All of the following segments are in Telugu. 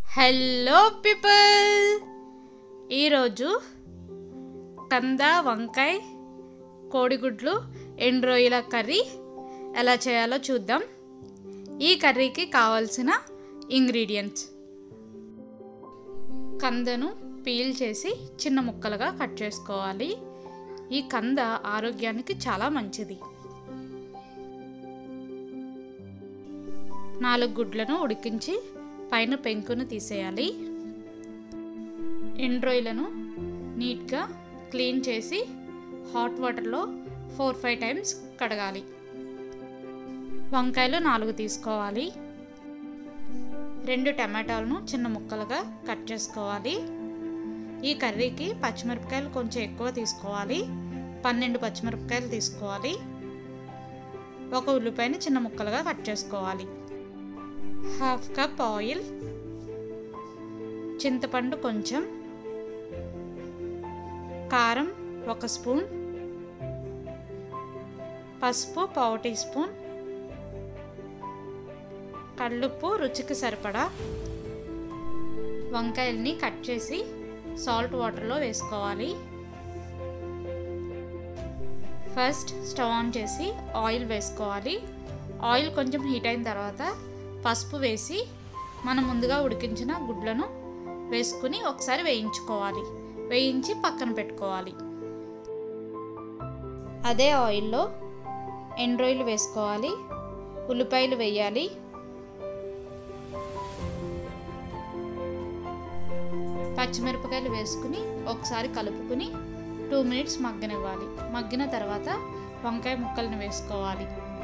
హలో పీపుల్ ఈరోజు కంద వంకాయ కోడిగుడ్లు ఎండు రొయ్యల కర్రీ ఎలా చేయాలో చూద్దాం ఈ కర్రీకి కావాల్సిన ఇంగ్రీడియంట్స్ కందను పీల్ చేసి చిన్న ముక్కలుగా కట్ చేసుకోవాలి ఈ కంద ఆరోగ్యానికి చాలా మంచిది నాలుగు గుడ్లను ఉడికించి పైన పెంకును తీసేయాలి ఎండ్రాయిలను నీట్గా క్లీన్ చేసి హాట్ వాటర్లో ఫోర్ ఫైవ్ టైమ్స్ కడగాలి వంకాయలు నాలుగు తీసుకోవాలి రెండు టమాటాలను చిన్న ముక్కలుగా కట్ చేసుకోవాలి ఈ కర్రీకి పచ్చిమిరపకాయలు కొంచెం ఎక్కువ తీసుకోవాలి పన్నెండు పచ్చిమిరపకాయలు తీసుకోవాలి ఒక ఉల్లిపాయని చిన్న ముక్కలుగా కట్ చేసుకోవాలి హాఫ్ కప్ ఆయిల్ చింతపండు కొంచెం కారం ఒక స్పూన్ పసుపు పావు టీ స్పూన్ కళ్ళుప్పు రుచికి సరిపడా వంకాయల్ని కట్ చేసి సాల్ట్ వాటర్లో వేసుకోవాలి ఫస్ట్ స్టవ్ ఆన్ చేసి ఆయిల్ వేసుకోవాలి ఆయిల్ కొంచెం హీట్ అయిన తర్వాత పసుపు వేసి మనం ముందుగా ఉడికించిన గుడ్లను వేసుకుని ఒకసారి వేయించుకోవాలి వేయించి పక్కన పెట్టుకోవాలి అదే ఆయిల్లో ఎండ్రాయిల్ వేసుకోవాలి ఉల్లిపాయలు వేయాలి పచ్చిమిరపకాయలు వేసుకుని ఒకసారి కలుపుకుని టూ మినిట్స్ మగ్గనివ్వాలి మగ్గిన తర్వాత వంకాయ ముక్కలను వేసుకోవాలి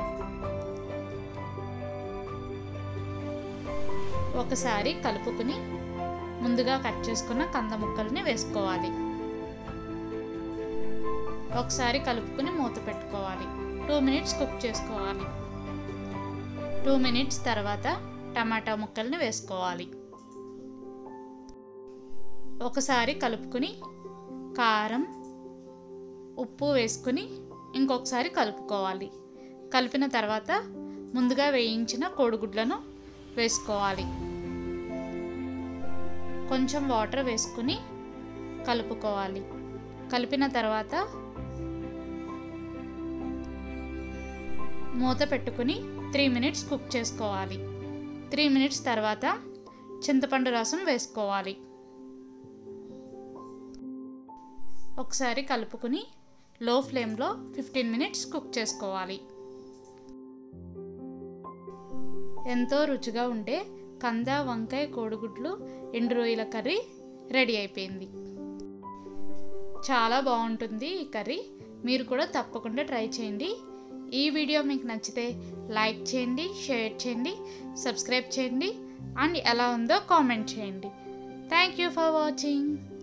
ఒకసారి కలుపుకుని ముందుగా కట్ చేసుకున్న కంద ముక్కల్ని వేసుకోవాలి ఒకసారి కలుపుకుని మూత పెట్టుకోవాలి టూ మినిట్స్ కుక్ చేసుకోవాలి టూ మినిట్స్ తర్వాత టమాటా ముక్కల్ని వేసుకోవాలి ఒకసారి కలుపుకుని కారం ఉప్పు వేసుకుని ఇంకొకసారి కలుపుకోవాలి కలిపిన తర్వాత ముందుగా వేయించిన కోడిగుడ్లను వేసుకోవాలి కొంచెం వాటర్ వేసుకుని కలుపుకోవాలి కలిపిన తర్వాత మూత పెట్టుకుని త్రీ మినిట్స్ కుక్ చేసుకోవాలి త్రీ మినిట్స్ తర్వాత చింతపండు రసం వేసుకోవాలి ఒకసారి కలుపుకుని లో ఫ్లేమ్లో ఫిఫ్టీన్ మినిట్స్ కుక్ చేసుకోవాలి ఎంతో రుచిగా ఉండే కంద వంకాయ కోడిగుడ్లు ఎండు రొయ్యల కర్రీ రెడీ అయిపోయింది చాలా బాగుంటుంది ఈ కర్రీ మీరు కూడా తప్పకుండా ట్రై చేయండి ఈ వీడియో మీకు నచ్చితే లైక్ చేయండి షేర్ చేయండి సబ్స్క్రైబ్ చేయండి అండ్ ఎలా ఉందో కామెంట్ చేయండి థ్యాంక్ యూ ఫర్ వాచింగ్